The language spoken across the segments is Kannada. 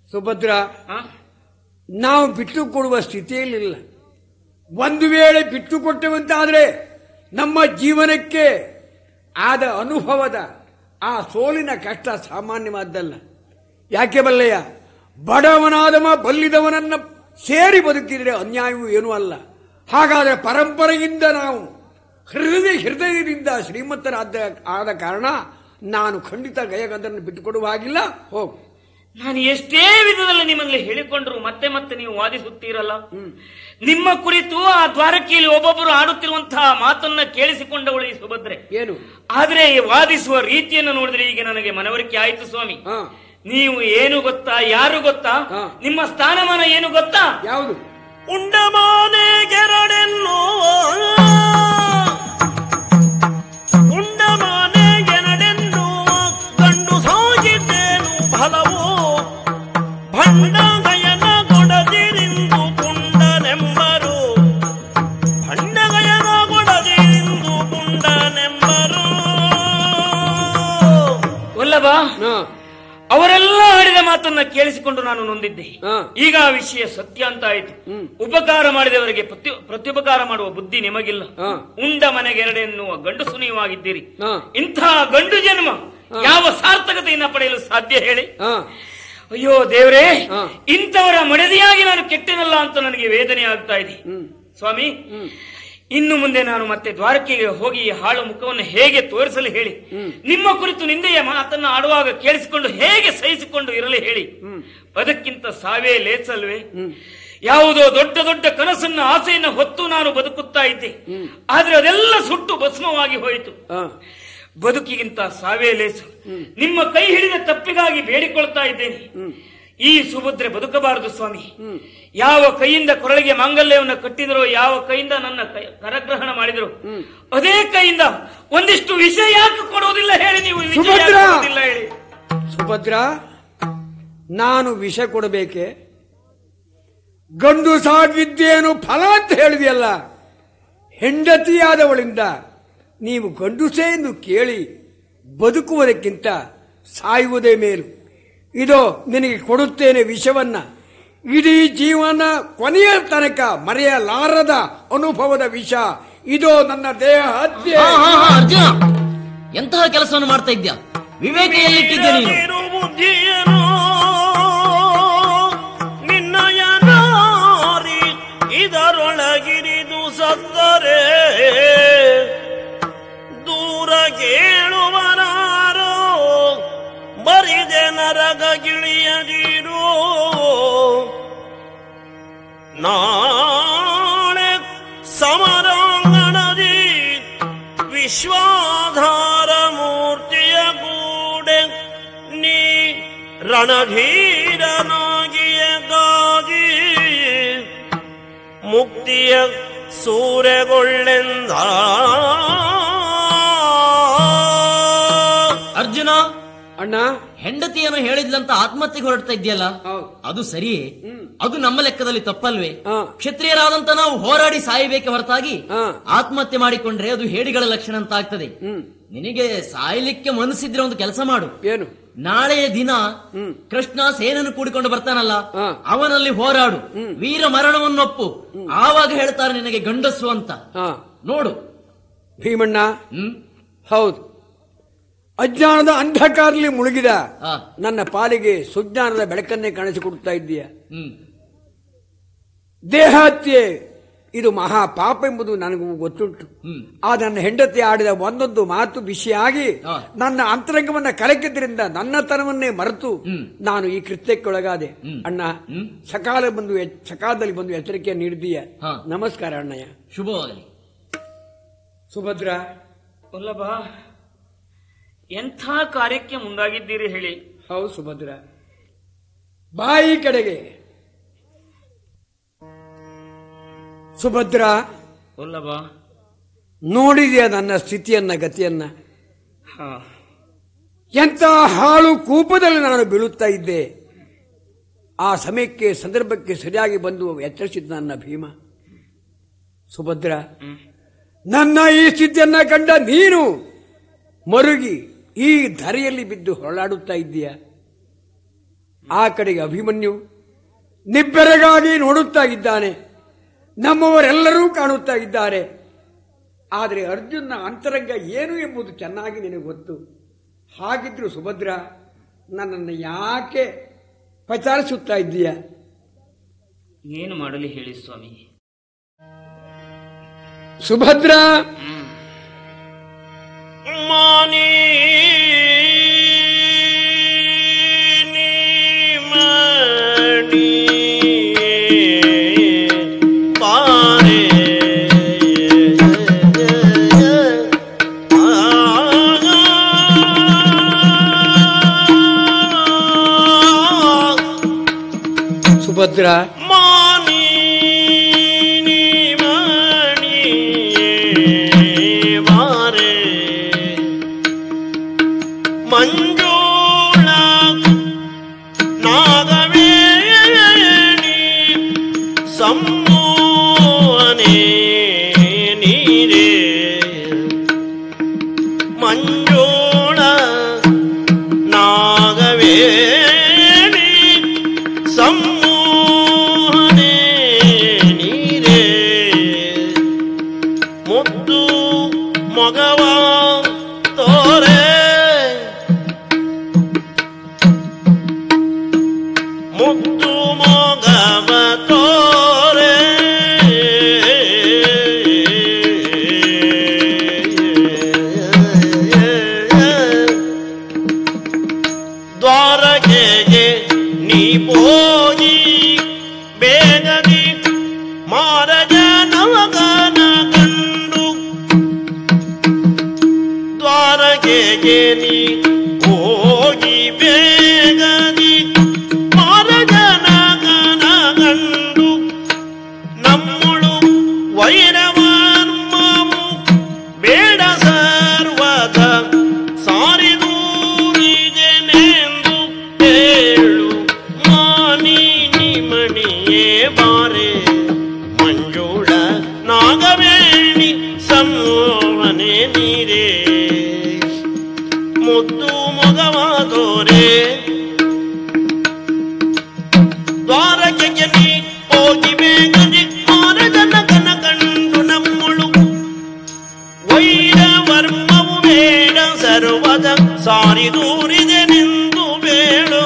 ಸುಭದ್ರ ಆ? ನಾವು ಬಿಟ್ಟು ಕೊಡುವ ಸ್ಥಿತಿಯಲ್ಲಿಲ್ಲ ಒಂದು ವೇಳೆ ಬಿಟ್ಟು ಕೊಟ್ಟೆವಂತಾದ್ರೆ ನಮ್ಮ ಜೀವನಕ್ಕೆ ಆದ ಅನುಭವದ ಆ ಸೋಲಿನ ಕಷ್ಟ ಸಾಮಾನ್ಯವಾದ್ದಲ್ಲ ಯಾಕೆ ಬಲ್ಲಯ್ಯ ಬಡವನಾದವ ಬಲ್ಲಿದವನನ್ನ ಸೇರಿ ಬದುಕಿದ್ರೆ ಅನ್ಯಾಯವೂ ಏನೂ ಅಲ್ಲ ಹಾಗಾದ್ರೆ ಪರಂಪರೆಯಿಂದ ನಾವು ಹೃದಯ ಹೃದಯದಿಂದ ಶ್ರೀಮಂತರಾದ ಆದ ಕಾರಣ ನಾನು ಖಂಡಿತ ಗಯಗಂಧರನ್ನು ಬಿಟ್ಟುಕೊಡುವ ಹಾಗಿಲ್ಲ ಹೋಗು ನಾನು ಎಷ್ಟೇ ವಿಧದಲ್ಲಿ ನಿಮ್ಮಲ್ಲಿ ಹೇಳಿಕೊಂಡ್ರು ಮತ್ತೆ ಮತ್ತೆ ನೀವು ವಾದಿಸುತ್ತೀರಲ್ಲ ನಿಮ್ಮ ಕುರಿತು ಆ ದ್ವಾರಕೆಯಲ್ಲಿ ಒಬ್ಬೊಬ್ಬರು ಆಡುತ್ತಿರುವಂತಹ ಮಾತನ್ನ ಕೇಳಿಸಿಕೊಂಡವಳು ಈ ಸುಭದ್ರೆ ಏನು ಆದ್ರೆ ಈ ವಾದಿಸುವ ರೀತಿಯನ್ನು ನೋಡಿದ್ರೆ ಈಗ ನನಗೆ ಮನವರಿಕೆ ಆಯ್ತು ಸ್ವಾಮಿ ಹಾ ನೀವು ಏನು ಗೊತ್ತಾ ಯಾರು ಗೊತ್ತಾ ಹಾ. ನಿಮ್ಮ ಸ್ಥಾನಮಾನ ಏನು ಗೊತ್ತಾ ಯಾವುದು ಉಂಡಮಾನೆಗೆರಡೆನ್ನು ಉಂಡಮಾನೆಗೆರಡೆನ್ನು ಗಂಡು ಸಾಗಿದ್ದೇನು ಫಲವು ಭಂಡಗಯನ ಕೊಡದಿರಿಂದು ಪುಂಡನೆಂಬರು ಭಂಡಗಯನ ಕೊಡದಿರಿಂದು ಪುಂಡನೆಂಬರು ವಲ್ಲಭ ಹಾ ಅವರೆಲ್ಲ ಆಡಿದ ಮಾತನ್ನ ಕೇಳಿಸಿಕೊಂಡು ನಾನು ನೊಂದಿದ್ದೆ ಹಾ. ಈಗ ಆ ವಿಷಯ ಸತ್ಯ ಅಂತ ಆಯ್ತು ಹ್ಮ್. ಉಪಕಾರ ಮಾಡಿದವರಿಗೆ ಪ್ರತಿ ಪ್ರತ್ಯುಪಕಾರ ಮಾಡುವ ಬುದ್ಧಿ ನಿಮಗಿಲ್ಲ ಹಾ. ಉಂಡ ಮನೆಗೆರಡೆ ಎನ್ನುವ ಗಂಡಸು ನೀವಾಗಿದ್ದೀರಿ ಹಾ. ಇಂತಹ ಗಂಡು ಜನ್ಮ ಯಾವ ಸಾರ್ಥಕತೆಯನ್ನ ಪಡೆಯಲು ಸಾಧ್ಯ ಹೇಳಿ ಹಾ ಅಯ್ಯೋ ದೇವರೇ ಹಾ. ಇಂಥವರ ಮಡದಿಯಾಗಿ ನಾನು ಕೆಟ್ಟೆನಲ್ಲ ಅಂತ ನನಗೆ ವೇದನೆ ಆಗ್ತಾ ಇದೆ ಹ್ಮ್ ಸ್ವಾಮಿ ಹ್ಮ್ ಇನ್ನು ಮುಂದೆ ನಾನು ಮತ್ತೆ ದ್ವಾರಕೆಗೆ ಹೋಗಿ ಈ ಹಾಳು ಮುಖವನ್ನು ಹೇಗೆ ತೋರಿಸಲು ಹೇಳಿ ನಿಮ್ಮ ಕುರಿತು ನಿಂದೆಯ ಮಾತನ್ನ ಆಡುವಾಗ ಕೇಳಿಸಿಕೊಂಡು ಹೇಗೆ ಸಹಿಸಿಕೊಂಡು ಇರಲಿ ಹೇಳಿ ಅದಕ್ಕಿಂತ ಸಾವೇ ಲೇಸಲ್ವೇ ಯಾವುದೋ ದೊಡ್ಡ ದೊಡ್ಡ ಕನಸನ್ನ ಆಸೆಯನ್ನ ಹೊತ್ತು ನಾನು ಬದುಕುತ್ತಾ ಇದ್ದೆ ಆದ್ರೆ ಅದೆಲ್ಲ ಸುಟ್ಟು ಭಸ್ಮವಾಗಿ ಹೋಯಿತು ಹಾ ಬದುಕಿಗಿಂತ ಸಾವೇ ಲೇಸು ನಿಮ್ಮ ಕೈ ಹಿಡಿದ ತಪ್ಪಿಗಾಗಿ ಬೇಡಿಕೊಳ್ತಾ ಇದ್ದೇನೆ ಈ ಸುಭದ್ರೆ ಬದುಕಬಾರದು ಸ್ವಾಮಿ ಯಾವ ಕೈಯಿಂದ ಕೊರಳಿಗೆ ಮಾಂಗಲ್ಯವನ್ನು ಕಟ್ಟಿದರೋ ಯಾವ ಕೈಯಿಂದ ನನ್ನ ಕೈ- ಕರಗ್ರಹಣ ಮಾಡಿದರೋ ಅದೇ ಕೈಯಿಂದ ಒಂದಿಷ್ಟು ವಿಷಯ ಯಾಕೆ ಕೊಡುವುದಿಲ್ಲ ಹೇಳಿ ನೀವು ವಿಷಯ ಯಾಕೆ ಸುಭದ್ರ! ಕೊಡುವುದಿಲ್ಲ ಹೇಳಿ ಸುಭದ್ರ ನಾನು ವಿಷ ಕೊಡಬೇಕೆ ಗಂಡು ಸಾಗಿದ್ದೇನು ಫಲ ಅಂತ ಹೇಳಿದೆಯಲ್ಲ ಹೆಂಡತಿಯಾದವಳಿಂದ ನೀವು ಗಂಡುಸೇ ಎಂದು ಕೇಳಿ ಬದುಕುವುದಕ್ಕಿಂತ ಸಾಯುವುದೇ ಮೇಲು ಇದೋ ನಿನಗೆ ಕೊಡುತ್ತೇನೆ ವಿಷವನ್ನ ಇಡೀ ಜೀವನ ಕೊನೆಯ ತನಕ ಮರೆಯಲಾರದ ಅನುಭವದ ವಿಷ ಇದೋ ನನ್ನ ದೇಹ ಹತ್ಯೆ ಹಾ ಹಾ ಹಾ ಅರ್ಜುನ ಎಂತಹ ಕೆಲಸವನ್ನು ಮಾಡ್ತಾ ಇದ್ಯಾ ವಿವೇಕ ಎಲ್ಲಿಟ್ಟಿದ್ದೆ ನೀನು ನೀನು ಬುದ್ಧಿಯನು ನಿನ್ನಯ ನಾರಿ ಇದರೊಳಗಿರಿದು ಸತ್ತರೆ ದೂರ ಕೇಳುವನಾರೋ ಬರಿದೆ ನರಗ ಗಿಳಿಯದಿರು ನಾಳೆ ಸಮರಾಂಗಣದಿ ವಿಶ್ವಾಧಾರ ಮೂರ್ತಿಯ ಗೂಡೆ ನೀ ರಣಧೀರನಾಗಿಯ ಗಾಗಿ ಮುಕ್ತಿಯ ಸೂರೆಗೊಳ್ಳೆಂದ ಅರ್ಜುನ ಅಣ್ಣ ಹೆಂಡತಿಯನ್ನು ಹೇಳಿದ್ಲಂತ ಆತ್ಮಹತ್ಯೆಗೆ ಹೊರಡ್ತಾ ಇದೆಯಲ್ಲ ಹೌದು ಅದು ಸರಿಯೇ ಅದು ನಮ್ಮ ಲೆಕ್ಕದಲ್ಲಿ ತಪ್ಪಲ್ವೇ ಹಾ. ಕ್ಷತ್ರಿಯರಾದಂತ ನಾವು ಹೋರಾಡಿ ಸಾಯಬೇಕೆ ಹೊರತಾಗಿ ಹಾ. ಆತ್ಮಹತ್ಯೆ ಮಾಡಿಕೊಂಡ್ರೆ ಅದು ಹೇಡಿಗಳ ಲಕ್ಷಣ ಅಂತ ಆಗ್ತದೆ ಹ್ಮ್ ನಿನಗೆ ಸಾಯ್ಲಿಕ್ಕೆ ಮನಸ್ಸಿದ್ರೆ ಒಂದು ಕೆಲಸ ಮಾಡು ಏನು ನಾಳೆಯ ದಿನ ಹ್ಮ್. ಕೃಷ್ಣ ಸೇನನ್ನು ಕೂಡಿಕೊಂಡು ಬರ್ತಾನಲ್ಲ ಹಾ. ಅವನಲ್ಲಿ ಹೋರಾಡು ವೀರ ಮರಣವನ್ನೊಪ್ಪು ಆವಾಗ ಹೇಳ್ತಾರೆ ನಿನಗೆ ಗಂಡಸು ಅಂತ ಹಾ ನೋಡು ಭೀಮಣ್ಣ ಹ್ಮ್ ಹೌದು ಅಜ್ಞಾನದ ಅಂಧಕಾರದಲ್ಲಿ ಮುಳುಗಿದ ಆ, ನನ್ನ ಪಾಲಿಗೆ ಸುಜ್ಞಾನದ ಬೆಳಕನ್ನೇ ಕಾಣಿಸಿಕೊಡ್ತಾ ಇದ್ದೀಯ ಹ್ಮ್ ದೇಹತ್ಯೆ ಇದು ಮಹಾ ಪಾಪ ಎಂಬುದು ನನಗೂ ಗೊತ್ತುಂಟು ಹ್ಮ್ ಆ ನನ್ನ ಹೆಂಡತಿ ಆಡಿದ ಒಂದೊಂದು ಮಾತು ಬಿಸಿಯಾಗಿ ಆ. ನನ್ನ ಅಂತರಂಗವನ್ನ ಕಲಕಿದ್ರಿಂದ ನನ್ನತನವನ್ನೇ ಮರೆತು ಹ್ಮ್. ನಾನು ಈ ಕೃತ್ಯಕ್ಕೊಳಗಾದೆ ಹ್ಮ್. ಅಣ್ಣ ಹ್ಮ್. ಸಕಾಲ ಬಂದು ಎಚ್- ಸಕಾಲದಲ್ಲಿ ಬಂದು ಎಚ್ಚರಿಕೆ ನೀಡಿದೀಯ ಹಾ. ನಮಸ್ಕಾರ ಅಣ್ಣಯ್ಯ ಶುಭವಾಗಲಿ ಸುಭದ್ರ ವಲ್ಲಭ ಎಂಥ ಕಾರ್ಯಕ್ಕೆ ಮುಂದಾಗಿದ್ದೀರಿ ಹೇಳಿ ಹೌದು ಸುಭದ್ರ ಬಾಯಿ ಕಡೆಗೆ ಸುಭದ್ರ ವಲ್ಲಭ ನೋಡಿದೆಯಾ ನನ್ನ ಸ್ಥಿತಿಯನ್ನ ಗತಿಯನ್ನ ಹಾ ಎಂತ ಹಾಳು ಕೂಪದಲ್ಲಿ ನಾನು ಬೀಳುತ್ತಾ ಇದ್ದೆ ಆ ಸಮಯಕ್ಕೆ ಸಂದರ್ಭಕ್ಕೆ ಸರಿಯಾಗಿ ಬಂದು ಎಚ್ಚರಿಸಿದ ನನ್ನ ಭೀಮ ಸುಭದ್ರ ನನ್ನ ಈ ಸ್ಥಿತಿಯನ್ನ ಕಂಡ ನೀನು ಮರುಗಿ ಈ ಧರೆಯಲ್ಲಿ ಬಿದ್ದು ಹೊರಳಾಡುತ್ತಾ ಇದ್ದೀಯ ಆ ಕಡೆಗೆ ಅಭಿಮನ್ಯು ನಿಬ್ಬೆರಗಾಗಿ ನೋಡುತ್ತಾ ಇದ್ದಾನೆ ನಮ್ಮವರೆಲ್ಲರೂ ಕಾಣುತ್ತಾ ಇದ್ದಾರೆ ಆದರೆ ಅರ್ಜುನ ಅಂತರಂಗ ಏನು ಎಂಬುದು ಚೆನ್ನಾಗಿ ನಿನಗೆ ಗೊತ್ತು ಹಾಗಿದ್ರು ಸುಭದ್ರ ನನ್ನನ್ನು ಯಾಕೆ ಪಚಾರಿಸುತ್ತಾ ಇದ್ದೀಯ ಏನು ಮಾಡಲಿ ಹೇಳಿ ಸ್ವಾಮಿ ಸುಭದ್ರ ಮಾನಿ ಮಣಿ ಪಾರೆ ಸುಭದ್ರ ಮಾನಿ ಮಣಿ ಮಾರೆ ಮಂಜೂಳ ನಾಗವೇಣಿ ಸಮ್ಮೋಹನೆ ನೀರೇ ಮಂಜೂಳ ನಾಗವೇಣಿ ಸಮ್ಮೋಹನೆ ನೀರೇ ಮುದ್ದು ಮಗವ ತೋರೆ ಮುದ್ದು ಮಗವ ತೋರೆ ದ್ವಾರಕೆಗೆ ನೀ ಹೋಗಿ ಬೇಗನೆ ಮಾರಜನವಗನ ಕಂಡು ದ್ವಾರಕೆಗೆ ನೀ ಹೋಗಿ ಬೇಗನೆ ಮಾರಜನಗನ ಕಂಡು ನಮ್ಮಳು ವೈರವನ್ಮವು ಬೇಡ ಸರ್ವದ ಸಾರಿದೂರಿಗೆನೆಂದು ಹೇಳು ಮಾನಿ ನಿಮಣಿಯೇ ಬಾರೆ ಮಂಜುಳ ನಾಗವೇಣಿ ಸಂಮೋಹನೆ ನೀರೇ ಮುದ್ದು ಮೊಗವಾದೋರೆ ದ್ವಾರಕೆಗೆ ನೀ ಹೋಗಿ ಬೇಗನೆ ಮಾರಜನ ಕನ ಕಂಡು ನಮ್ಮಳು ವೈರವರ್ಮವು ಬೇಡ ಸರ್ವದ ಸಾರಿ ದೂರಿದೆ ನಿಂದು ಬೇಡೋ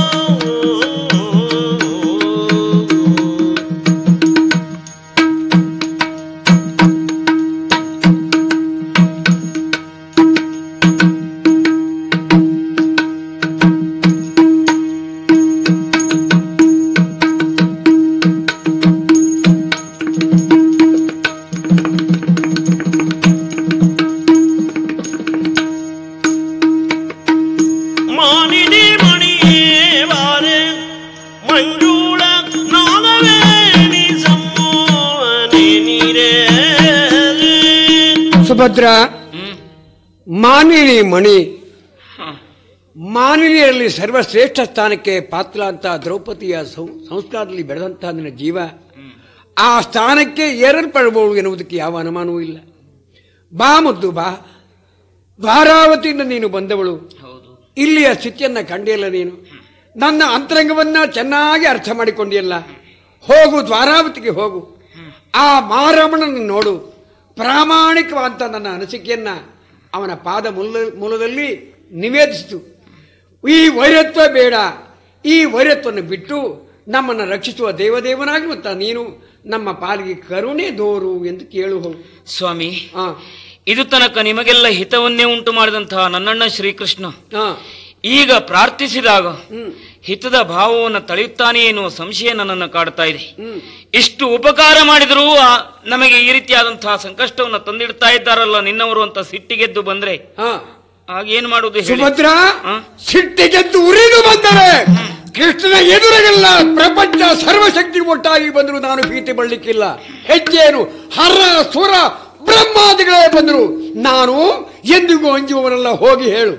ಮಾನಿನಿ ಮಣಿಯೇ ಬಾರೆ ಮಂಜೂಳ ನಾಗವೇಣಿ ಸಮ್ಮೋಹನೆ ನೀರೇ ಸುಭದ್ರ ಹ್ಮ್ ಮಾನಿನಿ ಮಣಿ ಹ. ಮಾನಿನಿಯಲ್ಲಿ ಸರ್ವಶ್ರೇಷ್ಠ ಸ್ಥಾನಕ್ಕೆ ಪಾತ್ರ ಅಂತ ದ್ರೌಪದಿಯ ಸಂ- ಸಂಸ್ಕಾರದಲ್ಲಿ ಬೆಳೆದಂತಹ ನಿನ್ನ ಜೀವ ಆ ಸ್ಥಾನಕ್ಕೆ ಏರಲ್ಪಡಬಹುದು ಎನ್ನುವುದಕ್ಕೆ ಯಾವ ಅನುಮಾನವೂ ಇಲ್ಲ ಬಾ ಮುದ್ದು ಬಾ ದ್ವಾರಾವತಿಯಿಂದ ನೀನು ಬಂದವಳು ಹೌದು ಇಲ್ಲಿಯ ಸ್ಥಿತಿಯನ್ನ ಕಂಡಿಲ್ಲ ನೀನು ನನ್ನ ಅಂತರಂಗವನ್ನ ಚೆನ್ನಾಗಿ ಅರ್ಥ ಮಾಡಿಕೊಂಡಿಯಲ್ಲ ಹೋಗು ದ್ವಾರಾವತಿಗೆ ಹೋಗು ಆ ಮಾರಮ್ಮನನ್ನು ನೋಡು ಪ್ರಾಮಾಣಿಕವಾದಂಥ ನನ್ನ ಅನಿಸಿಕೆಯನ್ನ ಅವನ ಪಾದ ಮೂಲ ಮೂಲದಲ್ಲಿ ನಿವೇದಿಸಿತು ಈ ವೈರತ್ವ ಬೇಡ ಈ ವೈರತ್ವವನ್ನು ಬಿಟ್ಟು ನಮ್ಮನ್ನು ರಕ್ಷಿಸುವ ದೇವದೇವನಾಗಿರುತ್ತ ನೀನು ನಮ್ಮ ಪಾಲಿಗೆ ಕರುಣೆ ದೋರು ಎಂದು ಕೇಳು ಹೋಗು ಸ್ವಾಮಿ ಆ, ಇದು ತನಕ ನಿಮಗೆಲ್ಲ ಹಿತವನ್ನೇ ಉಂಟು ಮಾಡಿದಂತಹ ನನ್ನಣ್ಣ ಶ್ರೀಕೃಷ್ಣ ಆ, ಈಗ ಪ್ರಾರ್ಥಿಸಿದಾಗ ಹ್ಮ್ ಹಿತದ ಭಾವವನ್ನು ತಳೆಯುತ್ತಾನೆ ಎನ್ನುವ ಸಂಶಯ ನನ್ನನ್ನು ಕಾಡ್ತಾ ಇದೆ ಹ್ಮ್ ಇಷ್ಟು ಉಪಕಾರ ಮಾಡಿದರೂ ಆ ನಮಗೆ ಈ ರೀತಿಯಾದಂತಹ ಸಂಕಷ್ಟವನ್ನು ತಂದಿಡ್ತಾ ಇದ್ದಾರಲ್ಲ ನಿನ್ನವರು ಅಂತ ಸಿಟ್ಟಿಗೆದ್ದು ಬಂದ್ರೆ ಆ. ಆಗ ಏನ್ ಮಾಡುವುದು ಹೇಳಿ ಸುಭದ್ರ ಆ? ಸಿಟ್ಟಿಗೆದ್ದು ಉರಿದು ಬಂದರೆ ಕೃಷ್ಣನ ಎದುರಿಗೆಲ್ಲ ಪ್ರಪಂಚ ಸರ್ವಶಕ್ತಿ ಒಟ್ಟಾಗಿ ಬಂದರೂ ನಾನು ಭೀತಿ ಬಳ್ಳಿಕ್ಕಿಲ್ಲ ಹೆಜ್ಜೇನು ಹರ ಸುರ ಬ್ರಹ್ಮಾದಿಗಳೇ ಬಂದರು ನಾನು ಎಂದಿಗೂ ಅಂಜುವವರೆಲ್ಲ ಹೋಗಿ ಹೇಳು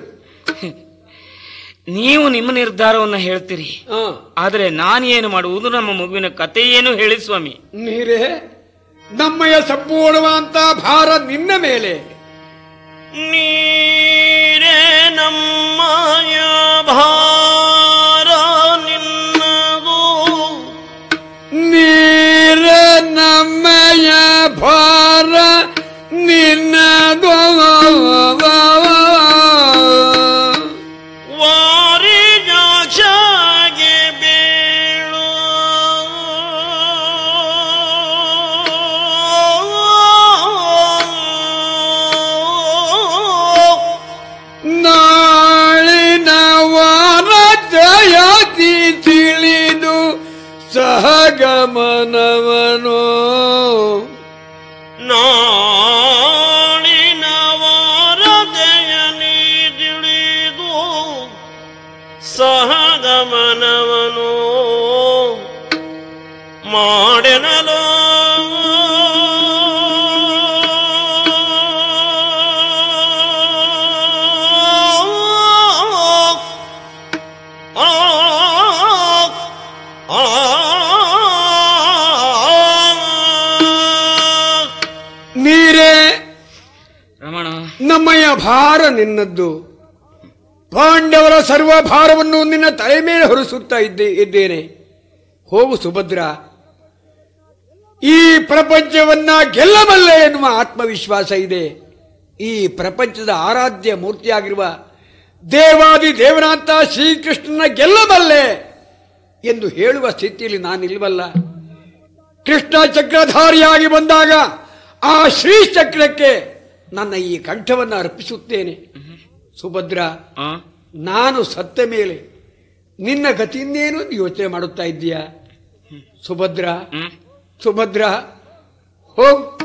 ನೀವು ನಿಮ್ಮ ನಿರ್ಧಾರವನ್ನು ಹೇಳ್ತೀರಿ ಆ, ಆದರೆ ನಾನೇನು ಮಾಡುವುದು ನಮ್ಮ ಮಗುವಿನ ಕತೆ ಏನು ಹೇಳಿ ಸ್ವಾಮಿ ನೀರೇ ನಮ್ಮಯ ಸಂಪೂರ್ಣವಾದಂತ ಭಾರ ನಿನ್ನ ಮೇಲೆ ನೀರೇ ನಮ್ಮಯ ಭಾರ ನಿನ್ನ ಸಹಗಮನವನು ನಾಳಿನ ವಾರತೆಯ ನೀ ತಿಳಿದು ಸಹಗಮನವನು ಮಾಡೆನಲೋ ಆ ನೀರೇ ರಮಣ ನಮ್ಮಯ್ಯ ಭಾರ ನಿನ್ನದ್ದು ಪಾಂಡವರ ಸರ್ವ ಭಾರವನ್ನು ನಿನ್ನ ತಲೆ ಮೇಲೆ ಹೊರಿಸುತ್ತಾ ಇದ್ದೆ ಇದ್ದೇನೆ ಹೋಗು ಸುಭದ್ರ ಈ ಪ್ರಪಂಚವನ್ನ ಗೆಲ್ಲಬಲ್ಲೆ ಎನ್ನುವ ಆತ್ಮವಿಶ್ವಾಸ ಇದೆ ಈ ಪ್ರಪಂಚದ ಆರಾಧ್ಯ ಮೂರ್ತಿಯಾಗಿರುವ ದೇವಾದಿ ದೇವನಾಥ ಶ್ರೀಕೃಷ್ಣನ ಗೆಲ್ಲಬಲ್ಲೆ ಎಂದು ಹೇಳುವ ಸ್ಥಿತಿಯಲ್ಲಿ ನಾನಿಲ್ವಲ್ಲ ಕೃಷ್ಣ ಚಕ್ರಧಾರಿಯಾಗಿ ಬಂದಾಗ ಆ ಶ್ರೀ ಚಕ್ರಕ್ಕೆ ನನ್ನ ಈ ಕಂಠವನ್ನು ಅರ್ಪಿಸುತ್ತೇನೆ ಸುಭದ್ರ ಆ? ನಾನು ಸತ್ತ ಮೇಲೆ ನಿನ್ನ ಗತಿಯನ್ನೇನು ಅಂತ ಯೋಚನೆ ಮಾಡುತ್ತಾ ಇದ್ದೀಯಾ ಸುಭದ್ರ ಹ್ಮ್ ಸುಭದ್ರ ಹೋಗ್